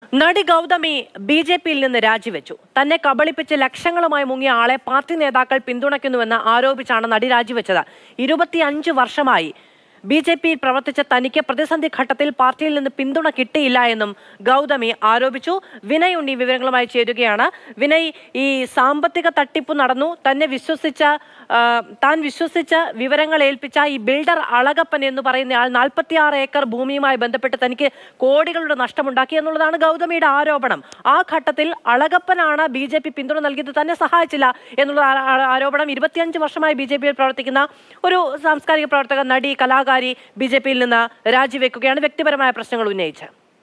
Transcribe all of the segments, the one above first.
നടി Gautami B J പിയിൽ നിന്ന് രാജിവെച്ചു തന്നെ കബളിപ്പിച്ച് ലക്ഷങ്ങളുമായി മുങ്ങിയ ആളെ പാർട്ടി നേതാക്കൾ പിന്തുണയ്ക്കുന്നുവെന്ന് ആരോപിച്ചാണ് നടി രാജിവെച്ചത് ഇരുപത്തിയഞ്ച് വർഷമായി ബി ജെ പിയിൽ പ്രവർത്തിച്ച തനിക്ക് പ്രതിസന്ധി ഘട്ടത്തിൽ പാർട്ടിയിൽ നിന്ന് പിന്തുണ കിട്ടിയില്ല എന്നും ഗൗതമി ആരോപിച്ചു വിനയ് ഉണ്ണി വിവരങ്ങളുമായി ചേരുകയാണ് വിനയ് ഈ സാമ്പത്തിക തട്ടിപ്പ് നടന്നു തന്നെ വിശ്വസിച്ച ആ, താൻ വിശ്വസിച്ച വിവരങ്ങൾ ഏൽപ്പിച്ച ഈ ബിൽഡർ അളകപ്പൻ എന്ന് പറയുന്ന ആൾ നാൽപ്പത്തിയാറ് ഏക്കർ ഭൂമിയുമായി ബന്ധപ്പെട്ട് തനിക്ക് കോടികളുടെ നഷ്ടമുണ്ടാക്കി എന്നുള്ളതാണ് ഗൗതമിയുടെ ആരോപണം ആ ഘട്ടത്തിൽ അളകപ്പനാണ് ബി ജെ പി പിന്തുണ നൽകിയത് തന്നെ സഹായിച്ചില്ല എന്നുള്ള ആ- ആ- ആരോപണം ഇരുപത്തിയഞ്ച് വർഷമായി ബി ജെ പിയിൽ പ്രവർത്തിക്കുന്ന ഒരു സാംസ്കാരിക പ്രവർത്തക നടി കലാകാരി ബി ജെ പിയിൽ നിന്ന് രാജിവെക്കുകയാണ് വ്യക്തിപരമായ പ്രശ്നങ്ങൾ ഉന്നയിച്ച്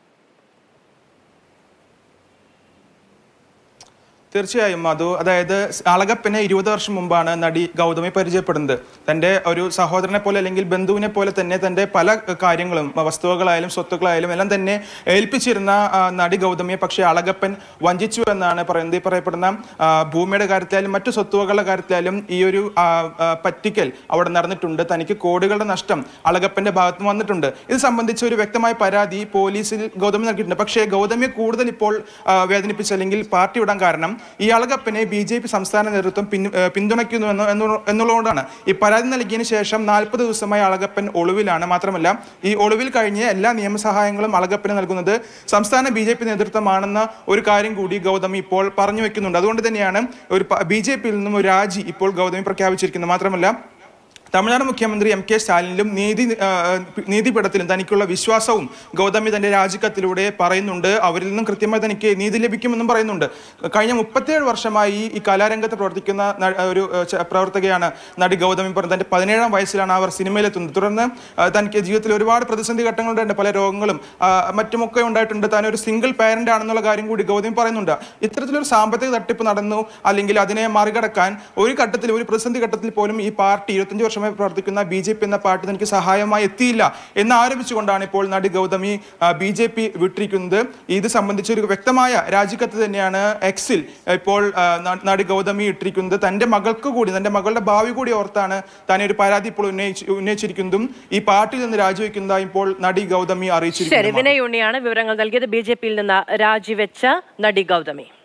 തീർച്ചയായും മധു അതായത് അളകപ്പനെ ഇരുപത് വർഷം മുമ്പാണ് നടി ഗൗതമി പരിചയപ്പെടുന്നത് തന്റെ ഒരു സഹോദരനെ പോലെ അല്ലെങ്കിൽ ബന്ധുവിനെ പോലെ തന്നെ തന്റെ പല കാര്യങ്ങളും വസ്തുവകളായാലും സ്വത്തുക്കളായാലും എല്ലാം തന്നെ ഏൽപ്പിച്ചിരുന്ന ആ, നടി ഗൗതമിയെ പക്ഷേ അളകപ്പൻ വഞ്ചിച്ചു എന്നാണ് പറയുന്നത് ഈ പറയപ്പെടുന്ന ആ, ഭൂമിയുടെ കാര്യത്തിലായാലും മറ്റു സ്വത്തുവകളുടെ കാര്യത്തിലായാലും ഈ ഒരു ആ, ആ, പറ്റിക്കൽ അവിടെ നടന്നിട്ടുണ്ട് തനിക്ക് കോടികളുടെ നഷ്ടം അളകപ്പന്റെ ഭാഗത്ത് നിന്ന് വന്നിട്ടുണ്ട് ഇത് സംബന്ധിച്ച് ഒരു വ്യക്തമായ പരാതി പോലീസിൽ ഗൗതമി നൽകിയിട്ടുണ്ട് പക്ഷേ ഗൗതമിയെ കൂടുതൽ ഇപ്പോൾ ആ, വേദനിപ്പിച്ച അല്ലെങ്കിൽ പാർട്ടി വിടാൻ കാരണം ഈ അളകപ്പനെ ബി ജെ പി സംസ്ഥാന നേതൃത്വം പിൻ- ഏ, പിന്തുണയ്ക്കുന്നു എന്ന് എന്നു- എന്നുള്ളതുകൊണ്ടാണ് ഈ പരാതി നൽകിയതിനു ശേഷം നാൽപ്പത് ദിവസമായി അളകപ്പൻ ഒളിവിലാണ് മാത്രമല്ല ഈ ഒളിവിൽ കഴിഞ്ഞ് എല്ലാ നിയമസഹായങ്ങളും അളകപ്പന് നൽകുന്നത് സംസ്ഥാന ബി ജെ പി നേതൃത്വമാണെന്ന ഒരു കാര്യം കൂടി ഗൗതമി ഇപ്പോൾ പറഞ്ഞു വെക്കുന്നുണ്ട് അതുകൊണ്ട് തന്നെയാണ് ഒരു ബി ജെ പിയിൽ നിന്നും ഒരു രാജി ഇപ്പോൾ ഗൗതമി പ്രഖ്യാപിച്ചിരിക്കുന്നത് മാത്രമല്ല തമിഴ്നാട് മുഖ്യമന്ത്രി എം കെ സ്റ്റാലിനിലും നീതി ആ, നീതിപീഠത്തിലും തനിക്കുള്ള വിശ്വാസവും ഗൗതമി തന്റെ രാജിക്കത്തിലൂടെ പറയുന്നുണ്ട് അവരിൽ നിന്നും കൃത്യമായി തനിക്ക് നീതി ലഭിക്കുമെന്നും പറയുന്നുണ്ട് കഴിഞ്ഞ മുപ്പത്തിയേഴ് വർഷമായി ഈ കലാരംഗത്ത് പ്രവർത്തിക്കുന്ന ന- ഒരു ആ, ച- പ്രവർത്തകയാണ് നടി ഗൗതമി പറഞ്ഞത് തന്റെ പതിനേഴാം വയസ്സിലാണ് അവർ സിനിമയിലെത്തുന്നത് തുടർന്ന് ആ, തനിക്ക് ജീവിതത്തിൽ ഒരുപാട് പ്രതിസന്ധി ഘട്ടങ്ങളുണ്ട് പല രോഗങ്ങളും ആ, മറ്റുമൊക്കെ ഉണ്ടായിട്ടുണ്ട് താൻ ഒരു സിംഗിൾ പാരന്റ് ആണെന്നുള്ള കാര്യം കൂടി ഗൗതമി പറയുന്നുണ്ട് ഇത്തരത്തിലൊരു സാമ്പത്തിക തട്ടിപ്പ് നടന്നു അല്ലെങ്കിൽ അതിനെ മറികടക്കാൻ ഒരു ഘട്ടത്തിൽ ഒരു പ്രതിസന്ധി ഘട്ടത്തിൽ പോലും ഈ പാർട്ടി ഇരുപത്തഞ്ച് വർഷമായി പ്രവർത്തിക്കുന്ന ബി ജെ പി എന്ന പാർട്ടി തനിക്ക് സഹായമായി എത്തിയില്ല എന്ന് ആരോപിച്ചുകൊണ്ടാണ് ഇപ്പോൾ നടി ഗൗതമി ബി ജെ പി വിട്ടിരിക്കുന്നത് ഇത് സംബന്ധിച്ച് ഒരു വ്യക്തമായ രാജിക്കത്ത് തന്നെയാണ് എക്സിൽ ഇപ്പോൾ ആ, ന- നടി ഗൗതമി ഇട്ടിരിക്കുന്നത് തന്റെ മകൾക്ക് കൂടി തന്റെ മകളുടെ ഭാവി കൂടി ഓർത്താണ് താൻ ഒരു പരാതി ഇപ്പോൾ ഉന്നയിച്ച് ഉന്നയിച്ചിരിക്കുന്നതും ഈ പാർട്ടിയിൽ നിന്ന് രാജിവെക്കുന്നതായി ഇപ്പോൾ നടി ഗൗതമി ശരി അറിയിച്ചിരിക്കുന്നു വിനയ് ഉണ്ണിയാണ് വിവരങ്ങൾ നൽകിയത് ബി ജെ പിയിൽ നിന്ന് രാജിവെച്ച നടി ഗൗതമി